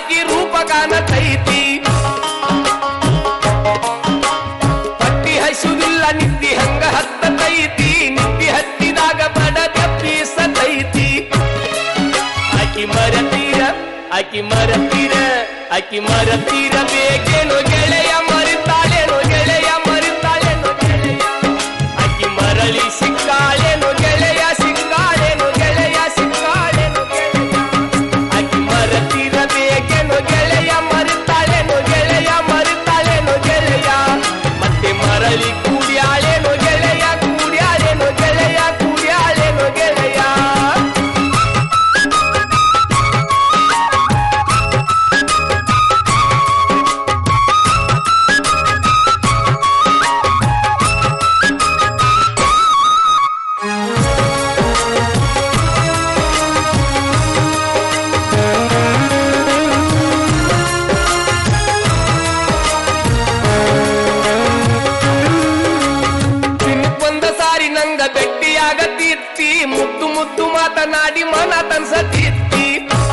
ಆಕಿ ರೂಪ ಕಾಣತೈತಿ ಪಟ್ಟಿ ಹಸುದಿಲ್ಲ ನಿತ್ತಿ ಹಂಗ ಹತ್ತತೈತಿ ನಿತ್ತಿ ಹತ್ತಿದಾಗ ಬಡ ತಪ್ಪಿಸತೈತಿ ಆಕಿ ಮರತೀರ ಆಕಿ ಮರತೀರ ಆಕಿ ಮರತೀರ ಬೇಕೇನೋ ಗೆಳೆಯ ಮರಿತಾಳೇನೋ ಗೆಳೆಯ ಮರಿತಾಳೇನೋ ಗೆಳೆಯ ಆಕಿ ಮರಳಿ ಸಿಕ್ಕಾಳೇನೋ ಗೆಳೆಯ ಸಿಕ್ಕಾಳೇನೋ ಗೆಳೆಯ ಸಿಕ್ಕಾಳೇನೋ ಗೆಳೆಯ ಆಕಿ ಮರತೀರ ಬೇಕೇನೋ ಗೆಳೆಯ ಮರಿತಾಳೇನೋ ಗೆಳೆಯ ಮರಿತಾಳೇನೋ ಗೆಳೆಯ ಮತ್ತೆ ಮರಳಿ ಕೂಡ್ಯಾಳೇನೋ ಗೆಳೆಯ ಕೂಡ್ಯಾಳೇನೋ ಗೆಳೆಯ ಕೂಡ್ಯಾಳೇನೋ ಗೆಳೆಯ ದಿನಕ್ಕೊಂದ ಸಾರಿ ನಂಗ ಭೆಟ್ಟಿಯಾಗತ್ತಿತ್ತಿ ಮುದ್ದು ಮುದ್ದು ಮಾತನಾಡಿ ಮನ ತನ್ಸತ್ತಿತ್ತಿ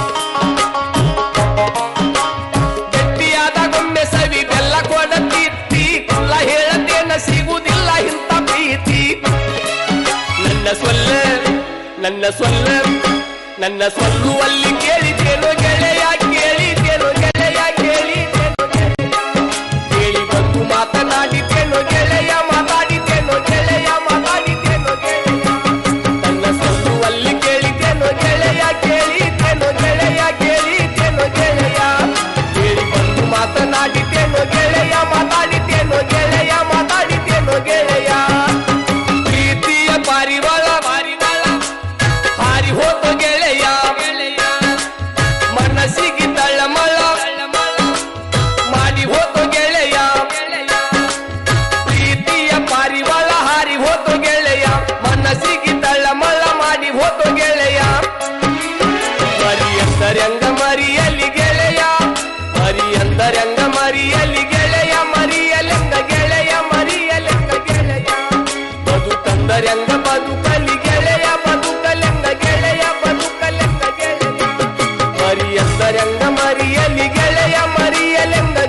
ಗಟ್ಟಿಯಾದಾಗೊಮ್ಮೆ ಸವಿ ಬೆಲ್ಲ ಕೊಡತ್ತಿತ್ತಿ ಕುಲ್ಲ ಹೇಳತೇನ ಸಿಗುವುದಿಲ್ಲ ಇಂಥ ಪ್ರೀತಿ ನನ್ನ ಸೊಲ್ಲ ನನ್ನ ಸೊಲ್ಲ ನನ್ನ ಸೊಲ್ಲುವಲ್ಲಿ ಕೇಳಿದ್ದೇನೋ ಗೆಳೆಯ ಕೇಳಿದ್ದೇನೋ ಗೆಳೆಯ ಕೇಳಿದ್ದೇನೋ ಗೆಳೆಯ ಕೇಳಿ ಬಂದು ಮಾತನಾಡಿದ್ದೇನೋ ಗೆಳೆಯ ಮಾತಾಡಿದ್ದೇನೋ ಗೆಳೆಯ ಮಾತಾಡಿದ್ದೇನೋ ಗೆಳೆಯ ನನ್ನ ಸೊಲ್ಲುವಲ್ಲಿ ಕೇಳಿದ್ದೇನೋ ಗೆಳೆಯ ಕೇಳಿದ್ದೇನೋ ಗೆಳೆಯ ಕೇಳಿದ್ದೇನೋ ಗೆಳೆಯ ಕೇಳಿ ಬಂದು ಮಾತನಾಡಿದ್ದೇನೋ ಗೆಳೆಯ ಮಾತಾಡಿದ್ದೇನೋ ಗೆಳೆಯ ಮಾತಾಡಿದ್ದೇನೋ ಗೆಳೆಯ ಪ್ರೀತಿಯ ಪಾರಿವಾಳ ಪಾರಿವಾಳ ಹಾರಿ ಹೋತ ಗೆಳೆಯ ಗೆಳೆಯ ಮನಸ್ಸಿಗೆ ತಳ್ಳಮಳ ಮಾಡಿ ಹೋತು ಗೆಳೆಯ ಪ್ರೀತಿಯ ಪಾರಿವಾಳ ಹಾರಿ ಹೋತು ಗೆಳೆಯ ಮನಸ್ಸಿಗೆ ತಳ್ಳಮಳ ಮಾಡಿ ಹೋತು ಗೆಳೆಯ ಮರಿ ಎಂದರಂಗ ಮರಿಯಲಿ ಗೆಳೆಯ ಮರಿ ಎಂದರಂಗ ಮರಿಯಲಿ ಗೆಳೆಯ ಮರಿಯಲೆಂಗ ಗೆಳೆಯ ಮರಿಯಲೆಂಗ ಗೆಳೆಯ ಬದುಕಂದರಂಗ ಬದುಕಲಿ ಗೆಳೆಯ ಬದುಕಲೆಂಗ ಗೆಳೆಯ ಬದುಕಲೆಂಗ ಗೆಳೆಯ ಮರಿಯಂದರಂಗ ಮರಿಯಲಿ ಗೆಳೆಯ ಮರಿಯಲೆಂಗ